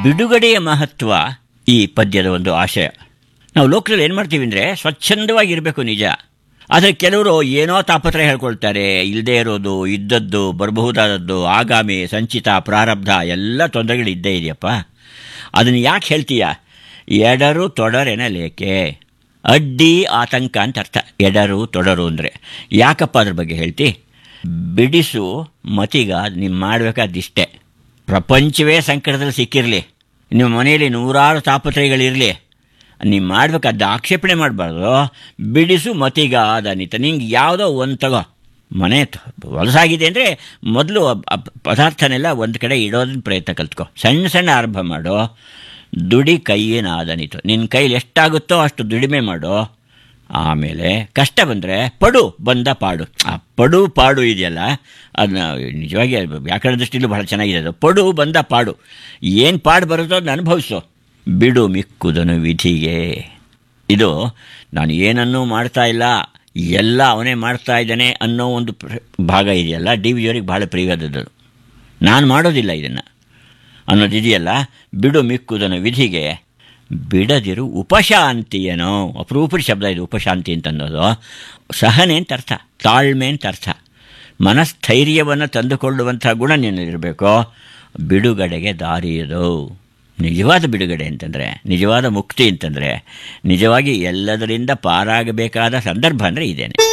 ಬಿಡುಗಡೆಯ ಮಹತ್ವ ಈ ಪದ್ಯದ ಒಂದು ಆಶಯ ನಾವು ಲೋಕದಲ್ಲಿ ಏನು ಮಾಡ್ತೀವಿ ಅಂದರೆ ಸ್ವಚ್ಛಂದವಾಗಿರಬೇಕು ನಿಜ ಆದರೆ ಕೆಲವರು ಏನೋ ತಾಪತ್ರಯ ಹೇಳ್ಕೊಳ್ತಾರೆ ಇಲ್ಲದೇ ಇರೋದು ಇದ್ದದ್ದು ಬರಬಹುದಾದದ್ದು ಆಗಾಮಿ ಸಂಚಿತ ಪ್ರಾರಬ್ಧ ಎಲ್ಲ ತೊಂದರೆಗಳು ಇದ್ದೇ ಇದೆಯಪ್ಪ ಅದನ್ನು ಯಾಕೆ ಹೇಳ್ತೀಯ ಎಡರು ತೊಡರೆನ ಲೇಕೆ ಅಡ್ಡಿ ಆತಂಕ ಅಂತ ಅರ್ಥ ಎಡರು ತೊಡರು ಅಂದರೆ ಯಾಕಪ್ಪ ಅದ್ರ ಬಗ್ಗೆ ಹೇಳ್ತಿ ಬಿಡಿಸು ಮತೀಗ ನೀವು ಮಾಡಬೇಕಾದಿಷ್ಟೇ ಪ್ರಪಂಚವೇ ಸಂಕಟದಲ್ಲಿ ಸಿಕ್ಕಿರಲಿ ನಿಮ್ಮ ಮನೆಯಲ್ಲಿ ನೂರಾರು ತಾಪತ್ರಯಗಳಿರಲಿ ನೀವು ಮಾಡಬೇಕಾದ ಆಕ್ಷೇಪಣೆ ಮಾಡಬಾರ್ದು ಬಿಡಿಸು ಮತೀಗ ಅದನಿತ ನಿಂಗೆ ಯಾವುದೋ ಒಂದು ತಗೋ ಮನೆ ಹೊಲಸಾಗಿದೆ ಅಂದರೆ ಮೊದಲು ಪದಾರ್ಥನೆಲ್ಲ ಒಂದು ಕಡೆ ಇಡೋದನ್ನ ಪ್ರಯತ್ನ ಕಲ್ತ್ಕೊ ಸಣ್ಣ ಸಣ್ಣ ಆರಂಭ ಮಾಡು ದುಡಿ ಕೈಯೇನಾದನಿತು ನಿನ್ನ ಕೈಲಿ ಎಷ್ಟಾಗುತ್ತೋ ಅಷ್ಟು ದುಡಿಮೆ ಮಾಡು ಆಮೇಲೆ ಕಷ್ಟ ಬಂದರೆ ಪಡು ಬಂದ ಪಾಡು ಆ ಪಡು ಪಾಡು ಇದೆಯಲ್ಲ ಅದನ್ನ ನಿಜವಾಗಿ ವ್ಯಾಕರಣ ದೃಷ್ಟಿಲೂ ಬಹಳ ಚೆನ್ನಾಗಿದೆ ಅದು ಪಡು ಬಂದ ಪಾಡು ಏನು ಪಾಡು ಬರುತ್ತೋ ಅದನ್ನ ಅನುಭವಿಸು ಬಿಡು ಮಿಕ್ಕುದನು ವಿಧಿಗೆ ಇದು ನಾನು ಏನನ್ನೂ ಮಾಡ್ತಾ ಇಲ್ಲ ಎಲ್ಲ ಅವನೇ ಮಾಡ್ತಾ ಇದ್ದಾನೆ ಅನ್ನೋ ಒಂದು ಪ್ರ- ಭಾಗ ಇದೆಯಲ್ಲ ಡಿ ವಿ ಅವರಿಗೆ ಭಾಳ ಪ್ರಿಯವಾದದ್ದು ನಾನು ಮಾಡೋದಿಲ್ಲ ಇದನ್ನು ಅನ್ನೋದು ಇದೆಯಲ್ಲ ಬಿಡು ಮಿಕ್ಕುದನ್ನು ವಿಧಿಗೆ ಬಿಡದಿರು ಉಪಶಾಂತಿಯೇನೋ ಅಪರೂಪದ ಶಬ್ದ ಇದು ಉಪಶಾಂತಿ ಅಂತ ಅನ್ನೋದು ಸಹನೆ ಅಂತ ಅರ್ಥ ತಾಳ್ಮೆ ಅಂತ ಅರ್ಥ ಮನಸ್ಥೈರ್ಯವನ್ನು ತಂದುಕೊಳ್ಳುವಂಥ ಗುಣ ನಿನ್ನಲ್ಲಿರಬೇಕು ಬಿಡುಗಡೆಗೆ ದಾರಿ ಇದು ನಿಜವಾದ ಬಿಡುಗಡೆ ಅಂತಂದರೆ ನಿಜವಾದ ಮುಕ್ತಿ ಅಂತಂದರೆ ನಿಜವಾಗಿ ಎಲ್ಲದರಿಂದ ಪಾರಾಗಬೇಕಾದ ಸಂದರ್ಭ ಅಂದರೆ ಇದೇನೆ